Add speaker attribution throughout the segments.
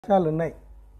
Speaker 1: అవకాశాలు ఉన్నాయి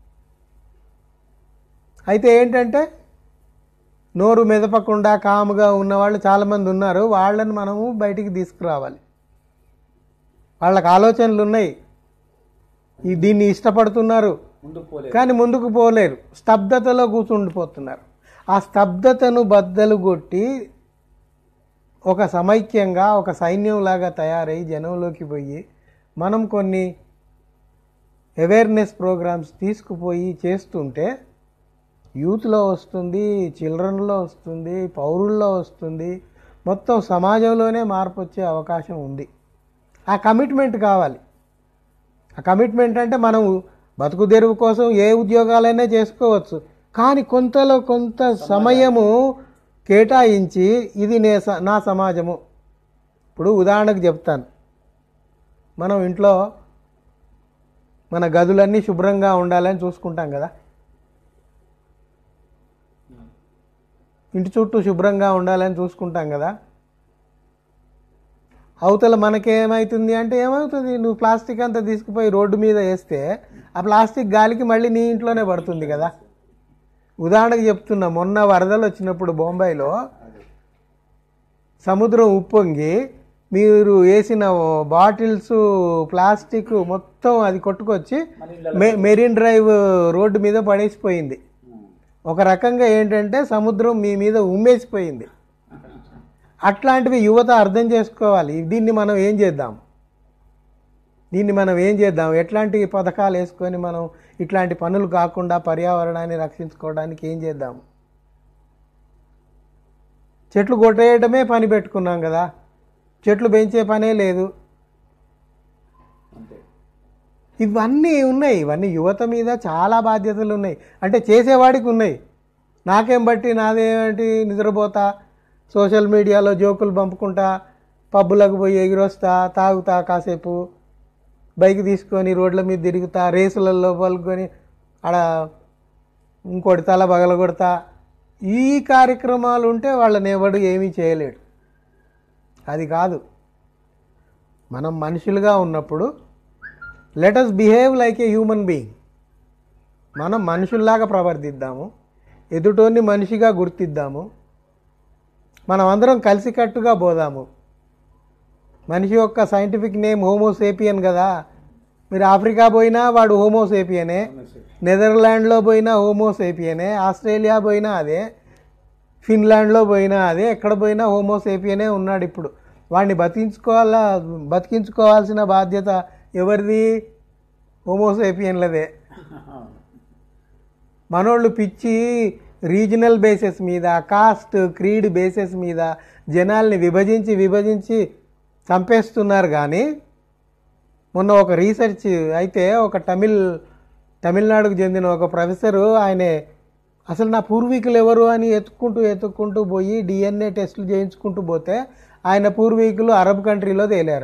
Speaker 1: అయితే ఏంటంటే నోరు మెదపకుండా కాముగా ఉన్నవాళ్ళు చాలామంది ఉన్నారు వాళ్ళని మనము బయటికి తీసుకురావాలి వాళ్ళకి ఆలోచనలు ఉన్నాయి ఈ దీన్ని ఇష్టపడుతున్నారు
Speaker 2: ముందుకు పోలేదు
Speaker 1: కానీ ముందుకు పోలేరు స్తబ్దతలో కూర్చుండిపోతున్నారు ఆ స్తబ్దతను బద్దలు కొట్టి ఒక సమైక్యంగా ఒక సైన్యంలాగా తయారై జనంలోకి పోయి మనం కొన్ని అవేర్నెస్ ప్రోగ్రామ్స్ తీసుకుపోయి చేస్తుంటే యూత్లో వస్తుంది చిల్డ్రన్లో వస్తుంది పౌరుల్లో వస్తుంది మొత్తం సమాజంలోనే మార్పు వచ్చే అవకాశం ఉంది ఆ కమిట్మెంట్ కావాలి ఆ కమిట్మెంట్ అంటే మనం బతుకు తెరువు కోసం ఏ ఉద్యోగాలైనా చేసుకోవచ్చు కానీ కొంతలో కొంత సమయము కేటాయించి ఇది నే స- నా సమాజము ఇప్పుడు ఉదాహరణకు చెప్తాను మనం ఇంట్లో మన గదులన్నీ శుభ్రంగా ఉండాలని చూసుకుంటాం కదా ఇంటి చుట్టూ శుభ్రంగా ఉండాలని చూసుకుంటాం కదా అవతల మనకేమవుతుంది అంటే ఏమవుతుంది నువ్వు ప్లాస్టిక్ అంతా తీసుకుపోయి రోడ్డు మీద వేస్తే ఆ ప్లాస్టిక్ గాలికి మళ్ళీ నీ ఇంట్లోనే పడుతుంది కదా ఉదాహరణకు చెప్తున్నా మొన్న వరదలు వచ్చినప్పుడు బొంబాయిలో సముద్రం ఉప్పొంగి మీరు వేసిన బాటిల్స్ ప్లాస్టిక్ మొత్తం అది కొట్టుకొచ్చి
Speaker 2: మన ఇళ్ళ
Speaker 1: మె మెరీన్ డ్రైవ్ రోడ్డు మీద పడేసిపోయింది ఒక రకంగా ఏంటంటే సముద్రం మీ మీద ఉమ్మేసిపోయింది అట్లాంటివి యువత అర్థం చేసుకోవాలి దీన్ని మనం ఏం చేద్దాం దీన్ని మనం ఏం చేద్దాం ఎట్లాంటి పథకాలు వేసుకొని మనం ఇట్లాంటి పనులు కాకుండా పర్యావరణాన్ని రక్షించుకోవడానికి ఏం చేద్దాం చెట్లు కొట్టేయడమే పని పెట్టుకున్నాం కదా చెట్లు పెంచే పనే లేదు
Speaker 2: అంతే
Speaker 1: ఇవన్నీ ఉన్నాయి ఇవన్నీ యువత మీద చాలా బాధ్యతలు ఉన్నాయి అంటే చేసేవాడికి ఉన్నాయి నాకేం బట్టి నాదేంటి నిద్రపోతా సోషల్ మీడియాలో జోకులు పంపుకుంటా పబ్బులకు పోయి ఎగిరొస్తా తాగుతా కాసేపు బైక్ తీసుకొని రోడ్ల మీద తిరుగుతా రేసులలో పాల్గొని ఆడ ఇంకోటి తల పగలగొడతా ఈ కార్యక్రమాలు ఉంటే వాళ్ళని ఎవడు ఏమీ చేయలేడు అది కాదు మనం మనుషులుగా ఉన్నప్పుడు let us behave like a human being మనం మనుషుల్లాగా ప్రవర్తిద్దాము ఎదుటోన్ని మనిషిగా గుర్తిద్దాము మనం అందరం కలిసికట్టుగా పోదాము మనిషి యొక్క సైంటిఫిక్ నేమ్ హోమోసేపియన్ కదా మీరు ఆఫ్రికా పోయినా వాడు హోమోసేపియనే నెదర్లాండ్లో పోయినా హోమోసేపియనే ఆస్ట్రేలియా పోయినా అదే ఫిన్లాండ్లో పోయినా అదే ఎక్కడ పోయినా హోమోసేపియనే ఉన్నాడు ఇప్పుడు వాడిని బతికించుకోవాలా బతికించుకోవాల్సిన బాధ్యత ఎవరిది హోమోసేపియన్లదే మనోళ్ళు పిచ్చి రీజనల్ బేసిస్ మీద కాస్ట్ క్రీడ్ బేసిస్ మీద జనాల్ని విభజించి విభజించి చంపేస్తున్నారు కానీ మొన్న ఒక రీసెర్చ్ అయితే ఒక తమిళ్ తమిళనాడుకు చెందిన ఒక ప్రొఫెసరు ఆయనే అసలు నా పూర్వీకులు ఎవరు అని ఎత్తుక్కుంటూ ఎత్తుక్కుంటూ పోయి డిఎన్ఏ టెస్టులు చేయించుకుంటూ పోతే ఆయన పూర్వీకులు అరబ్ కంట్రీలో తేలారు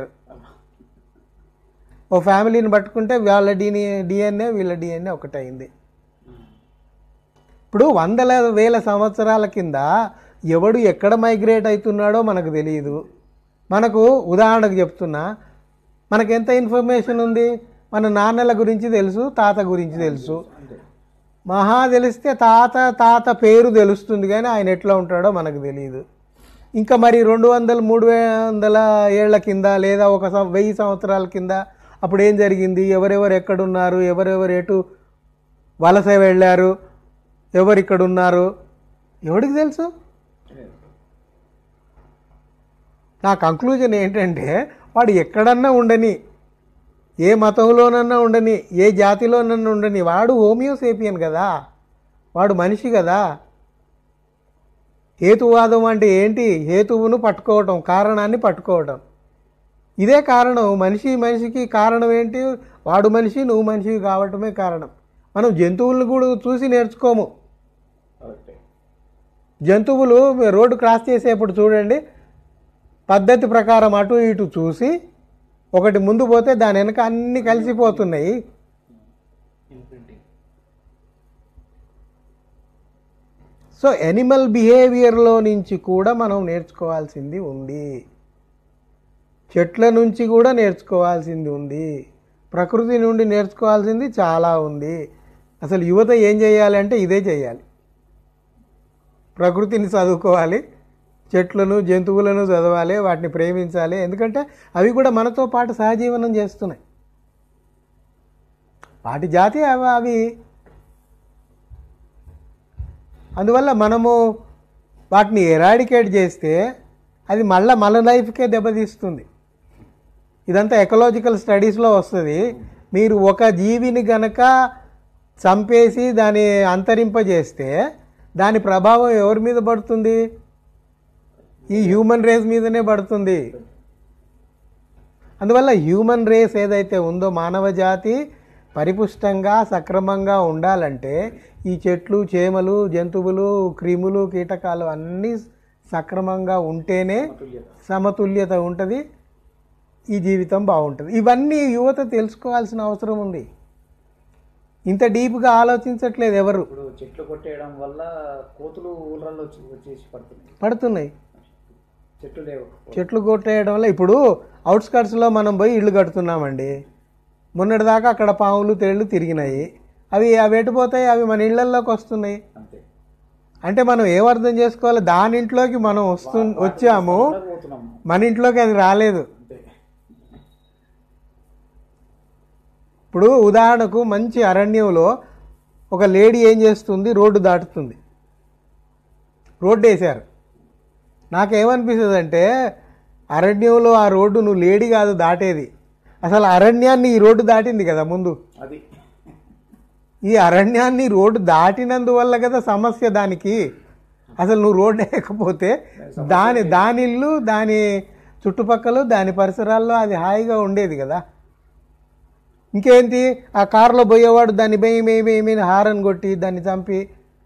Speaker 1: ఓ ఫ్యామిలీని పట్టుకుంటే వాళ్ళ డిఎన్ఏ డిఎన్ఏ వీళ్ళ డిఎన్ఏ ఒకటైంది ఇప్పుడు వందల వేల సంవత్సరాల కింద ఎవడు ఎక్కడ మైగ్రేట్ అవుతున్నాడో మనకు తెలియదు మనకు ఉదాహరణకు చెప్తున్నా మనకు ఎంత ఇన్ఫర్మేషన్ ఉంది మన నాన్నల గురించి తెలుసు తాత గురించి తెలుసు మహా తెలిస్తే తాత తాత పేరు తెలుస్తుంది కానీ ఆయన ఎట్లా ఉంటాడో మనకు తెలియదు ఇంకా మరి రెండు వందలు మూడు వందల ఏళ్ల కింద లేదా ఒక సం- వెయ్యి సంవత్సరాల కింద అప్పుడు ఏం జరిగింది ఎవరెవరు ఎక్కడున్నారు ఎవరెవరు ఎటు వలస వెళ్ళారు ఎవరు ఇక్కడ ఉన్నారు ఎవరికి తెలుసు నా కంక్లూజన్ ఏంటంటే వాడు ఎక్కడన్నా ఉండని ఏ మతంలోనన్నా ఉండని ఏ జాతిలోనన్నా ఉండని వాడు హోమియోసేపియన్ కదా వాడు మనిషి కదా హేతువాదం అంటే ఏంటి హేతువును పట్టుకోవటం కారణాన్ని పట్టుకోవటం ఇదే కారణం మనిషి మనిషికి కారణం ఏంటి వాడు మనిషి నువ్వు మనిషి కావటమే కారణం మనం జంతువులను కూడా చూసి నేర్చుకోము
Speaker 2: కరెక్టే
Speaker 1: జంతువులు మీరు రోడ్డు క్రాస్ చేసేప్పుడు చూడండి పద్ధతి ప్రకారం అటు ఇటు చూసి ఒకటి ముందు పోతే దాని వెనక అన్ని కలిసిపోతున్నాయి
Speaker 2: ఇంప్రింటింగ్
Speaker 1: సో ఎనిమల్ బిహేవియర్లో నుంచి కూడా మనం నేర్చుకోవాల్సింది ఉంది చెట్ల నుంచి కూడా నేర్చుకోవాల్సింది ఉంది ప్రకృతి నుండి నేర్చుకోవాల్సింది చాలా ఉంది అసలు యువత ఏం చేయాలి అంటే ఇదే చేయాలి ప్రకృతిని చదువుకోవాలి చెట్లను జంతువులను చదవాలి వాటిని ప్రేమించాలి ఎందుకంటే అవి కూడా మనతో పాటు సహజీవనం చేస్తున్నాయి వాటి జాతి అవి అవి అందువల్ల మనము వాటిని ఎరాడికేట్ చేస్తే అది మళ్ళీ మన లైఫ్కే దెబ్బతీస్తుంది ఇదంతా ఎకలాజికల్ స్టడీస్లో వస్తుంది మీరు ఒక జీవిని గనక చంపేసి దాన్ని అంతరింపజేస్తే దాని ప్రభావం ఎవరి మీద పడుతుంది ఈ హ్యూమన్ రేస్ మీదనే పడుతుంది అందువల్ల హ్యూమన్ రేస్ ఏదైతే ఉందో మానవ జాతి పరిపుష్టంగా సక్రమంగా ఉండాలంటే ఈ చెట్లు చేమలు జంతువులు క్రిములు కీటకాలు అన్నీ సక్రమంగా ఉంటేనే
Speaker 2: సమతుల్యత
Speaker 1: సమతుల్యత ఉంటుంది ఈ జీవితం బాగుంటుంది ఇవన్నీ యువత తెలుసుకోవాల్సిన అవసరం ఉంది ఇంత డీప్గా ఆలోచించట్లేదు ఎవరు
Speaker 2: ఇప్పుడు చెట్లు కొట్టేయడం వల్ల కోతులు ఊళ్ళల్లో వచ్చి వచ్చేసి పడుతున్నాయి
Speaker 1: పడుతున్నాయి
Speaker 2: చెట్లు లేవు
Speaker 1: చెట్లు కొట్టేయడం వల్ల ఇప్పుడు అవుట్స్కట్స్లో మనం పోయి ఇల్లు కడుతున్నామండి మొన్నటిదాకా అక్కడ పాములు తేళ్ళు తిరిగినాయి అవి అవి ఎటుపోతాయి అవి మన ఇళ్లల్లోకి వస్తున్నాయి
Speaker 2: అంతే
Speaker 1: అంటే మనం ఏం అర్థం చేసుకోవాలి దాని ఇంట్లోకి మనం వస్తు వచ్చాము
Speaker 2: కూడా పోతున్నాము
Speaker 1: మన ఇంట్లోకి అది రాలేదు
Speaker 2: అంతే
Speaker 1: ఇప్పుడు ఉదాహరణకు మంచి అరణ్యంలో ఒక లేడీ ఏం చేస్తుంది రోడ్డు దాటుతుంది రోడ్డు వేశారు నాకేమనిపిస్తుంది అంటే అరణ్యంలో ఆ రోడ్డు నువ్వు లేడీ కాదు దాటేది అసలు అరణ్యాన్ని ఈ రోడ్డు దాటింది కదా ముందు
Speaker 2: అది
Speaker 1: ఈ అరణ్యాన్ని రోడ్డు దాటినందువల్ల కదా సమస్య దానికి అసలు నువ్వు రోడ్డు వేయకపోతే దాని దాని ఇల్లు దాని చుట్టుపక్కల దాని పరిసరాల్లో అది హాయిగా ఉండేది కదా ఇంకేంటి ఆ కారులో పోయేవాడు దాన్ని బెయ్యి మేయి బెయ్యి మేయి హారన్ కొట్టి దాన్ని చంపి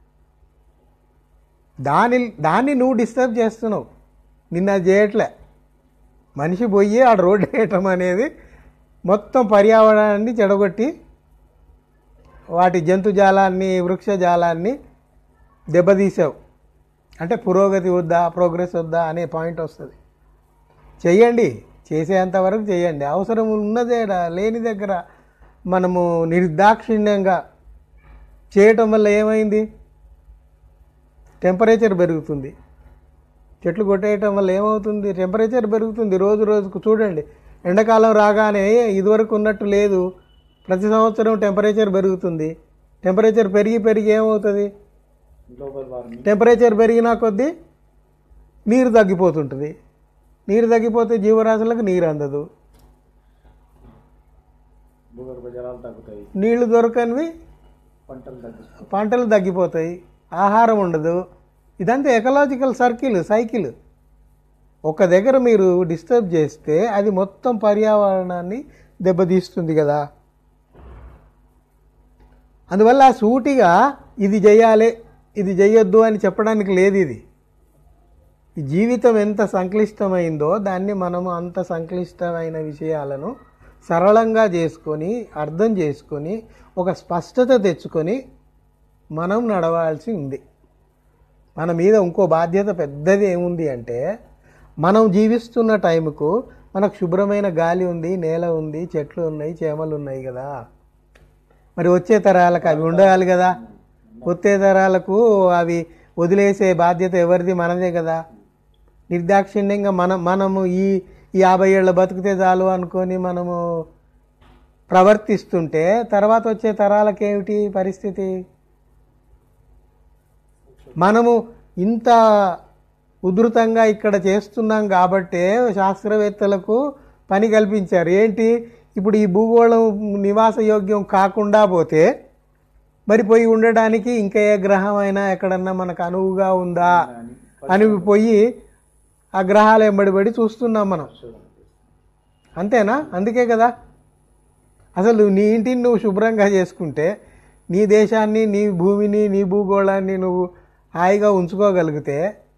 Speaker 1: దాని దాన్ని నువ్వు డిస్టర్బ్ చేస్తున్నావు నిన్న అది చేయట్లే మనిషి పోయి ఆ రోడ్డు వేయటం అనేది మొత్తం పర్యావరణాన్ని చెడగొట్టి వాటి జంతుజాలాన్ని వృక్షజాలాన్ని దెబ్బతీసావు అంటే పురోగతి వద్దా ప్రోగ్రెస్ వద్దా అనే పాయింట్ వస్తుంది చెయ్యండి చేసేంత వరకు చేయండి అవసరం ఉన్నదే లేని దగ్గర మనము నిర్దాక్షిణ్యంగా చేయటం వల్ల ఏమైంది టెంపరేచర్ పెరుగుతుంది చెట్లు కొట్టేయటం వల్ల ఏమవుతుంది టెంపరేచర్ పెరుగుతుంది రోజు రోజుకు చూడండి ఎండాకాలం రాగానే ఇదివరకు ఉన్నట్టు లేదు ప్రతి సంవత్సరం టెంపరేచర్ పెరుగుతుంది టెంపరేచర్ పెరిగి పెరిగి ఏమవుతుంది
Speaker 2: గ్లోబల్ వార్మింగ్
Speaker 1: టెంపరేచర్ పెరిగినా కొద్దీ నీరు తగ్గిపోతుంటుంది నీరు తగ్గిపోతే జీవరాశులకు నీరు అందదు
Speaker 2: భూగర్భ జలాలు తగ్గుతాయి
Speaker 1: నీళ్లు దొరకనివి
Speaker 2: పంటలు తగ్గుతాయి
Speaker 1: పంటలు తగ్గిపోతాయి ఆహారం ఉండదు ఇదంతా ఎకలాజికల్ సర్కిల్ సైకిల్ ఒక దగ్గర మీరు డిస్టర్బ్ చేస్తే అది మొత్తం పర్యావరణాన్ని దెబ్బతీస్తుంది కదా అందువల్ల సూటిగా ఇది చేయాలి ఇది చేయొద్దు అని చెప్పడానికి లేదు ఇది ఈ జీవితం ఎంత సంక్లిష్టమైందో దాన్ని మనము అంత సంక్లిష్టమైన విషయాలను సరళంగా చేసుకొని అర్థం చేసుకొని ఒక స్పష్టత తెచ్చుకొని మనం నడవాల్సి ఉంది మన మీద ఇంకో బాధ్యత పెద్దది ఏముంది అంటే మనం జీవిస్తున్న టైంకు మనకు శుభ్రమైన గాలి ఉంది నేల ఉంది చెట్లు ఉన్నాయి చేమలు ఉన్నాయి కదా మరి వచ్చే తరాలకు అవి ఉండాలి కదా వచ్చే తరాలకు అవి వదిలేసే బాధ్యత ఎవరిది మనదే కదా నిర్దాక్షిణ్యంగా మనం మనము ఈ ఈ యాభై ఏళ్ళ బతికితే చాలు అనుకొని మనము ప్రవర్తిస్తుంటే తర్వాత వచ్చే తరాలకేమిటి పరిస్థితి మనము ఇంత ఉధృతంగా ఇక్కడ చేస్తున్నాం కాబట్టే శాస్త్రవేత్తలకు పని కల్పించారు ఏంటి ఇప్పుడు ఈ భూగోళం నివాస యోగ్యం కాకుండా పోతే మరి పోయి ఉండడానికి ఇంకా ఏ గ్రహం అయినా ఎక్కడన్నా మనకు అనువుగా ఉందా అని పోయి ఆ గ్రహాలు ఎంబడిబడి చూస్తున్నాం మనం అంతేనా అందుకే కదా అసలు నీ ఇంటిని నువ్వు శుభ్రంగా చేసుకుంటే నీ దేశాన్ని నీ భూమిని నీ భూగోళాన్ని నువ్వు హాయిగా ఉంచుకోగలిగితే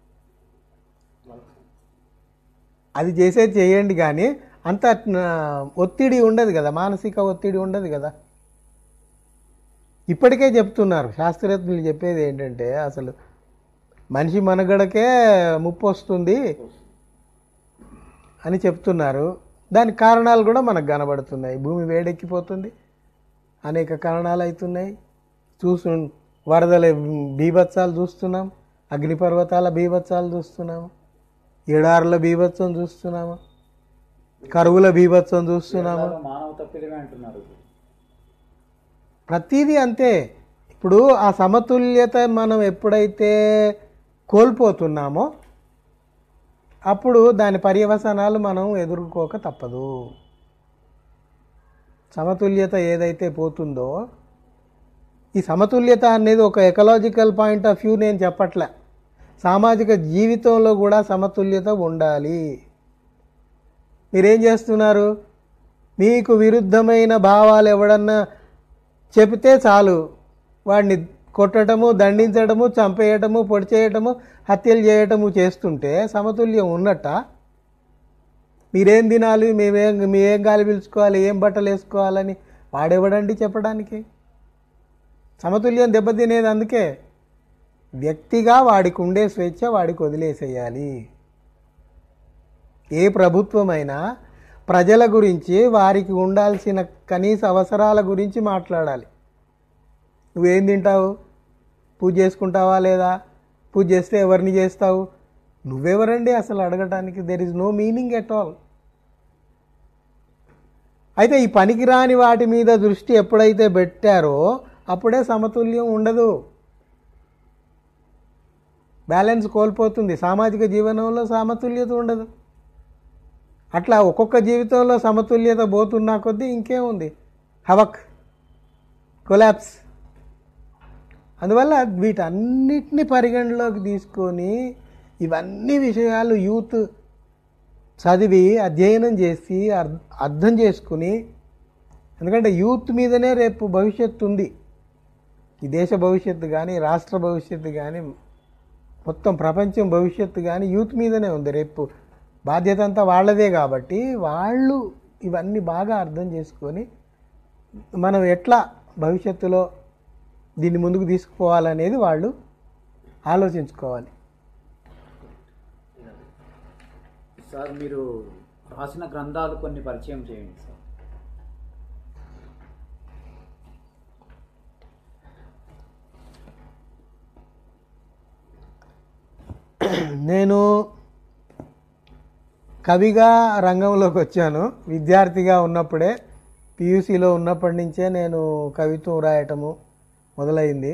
Speaker 1: అది చేసేది చేయండి కానీ అంత ఆ, ఒత్తిడి ఉండదు కదా మానసిక ఒత్తిడి ఉండదు కదా ఇప్పటికే చెప్తున్నారు శాస్త్రజ్ఞులు చెప్పేది ఏంటంటే అసలు మనిషి మనుగడకే ముప్పు వస్తుంది అని చెప్తున్నారు దానికి కారణాలు కూడా మనకు కనబడుతున్నాయి భూమి వేడెక్కిపోతుంది అనేక కారణాలు అవుతున్నాయి చూసు వరదల బీభత్సాలు చూస్తున్నాం అగ్నిపర్వతాల బీభత్సాలు చూస్తున్నాము ఎడారుల బీభత్సం చూస్తున్నాము కరువుల బీభత్సం చూస్తున్నాము
Speaker 2: ఎడారిలో మానవ తప్పిదమే అంటున్నారు
Speaker 1: ప్రతిదీ అంతే ఇప్పుడు ఆ సమతుల్యత మనం ఎప్పుడైతే కోల్పోతున్నామో అప్పుడు దాని పర్యవసానాలు మనం ఎదుర్కోక తప్పదు సమతుల్యత ఏదైతే పోతుందో ఈ సమతుల్యత అనేది ఒక ఎకలాజికల్ పాయింట్ ఆఫ్ వ్యూ నేను చెప్పట్లే సామాజిక జీవితంలో కూడా సమతుల్యత ఉండాలి మీరేం చేస్తున్నారు మీకు విరుద్ధమైన భావాలు ఎవడన్నా చెబితే చాలు వాడిని కొట్టడము దండించడము చంపేయటము పొడి చేయటము హత్యలు చేయటము చేస్తుంటే సమతుల్యం ఉన్నట్ట మీరేం తినాలి మేమేం మేం గాలి పీల్చుకోవాలి ఏం బట్టలు వేసుకోవాలని వాడెవడండి చెప్పడానికి సమతుల్యం దెబ్బతినేది అందుకే వ్యక్తిగా వాడికి ఉండే స్వేచ్ఛ వాడికి వదిలేసేయాలి ఏ ప్రభుత్వమైనా ప్రజల గురించి వారికి ఉండాల్సిన కనీస అవసరాల గురించి మాట్లాడాలి నువ్వేం తింటావు పూజ చేసుకుంటావా లేదా పూజ చేస్తే ఎవరిని చేస్తావు నువ్వెవరండి అసలు అడగటానికి there is no meaning at all అయితే ఈ పనికిరాని వాటి మీద దృష్టి ఎప్పుడైతే పెట్టారో అప్పుడే సమతుల్యం ఉండదు బ్యాలెన్స్ కోల్పోతుంది సామాజిక జీవనంలో సమతుల్యత ఉండదు అట్లా ఒక్కొక్క జీవితంలో సమతుల్యత పోతున్నా కొద్దీ ఇంకేముంది హవక్ కొలాప్స్ అందువల్ల వీటన్నిటిని పరిగణలోకి తీసుకొని ఇవన్నీ విషయాలు యూత్ చదివి అధ్యయనం చేసి అర్- అర్థం చేసుకుని ఎందుకంటే యూత్ మీదనే రేపు భవిష్యత్తు ఉంది ఈ దేశ భవిష్యత్తు కానీ రాష్ట్ర భవిష్యత్తు కానీ మొత్తం ప్రపంచం భవిష్యత్తు కానీ యూత్ మీదనే ఉంది రేపు బాధ్యత అంతా వాళ్ళదే కాబట్టి వాళ్ళు ఇవన్నీ బాగా అర్థం చేసుకొని మనం ఎట్లా భవిష్యత్తులో దీన్ని ముందుకు తీసుకుపోవాలనేది వాళ్ళు ఆలోచించుకోవాలి
Speaker 2: సార్ మీరు రాసిన గ్రంథాలు కొన్ని పరిచయం చేయండి సార్
Speaker 1: నేను కవిగా రంగంలోకి వచ్చాను విద్యార్థిగా ఉన్నప్పుడే పియూసీలో ఉన్నప్పటి నుంచే నేను కవిత్వం రాయటము మొదలైంది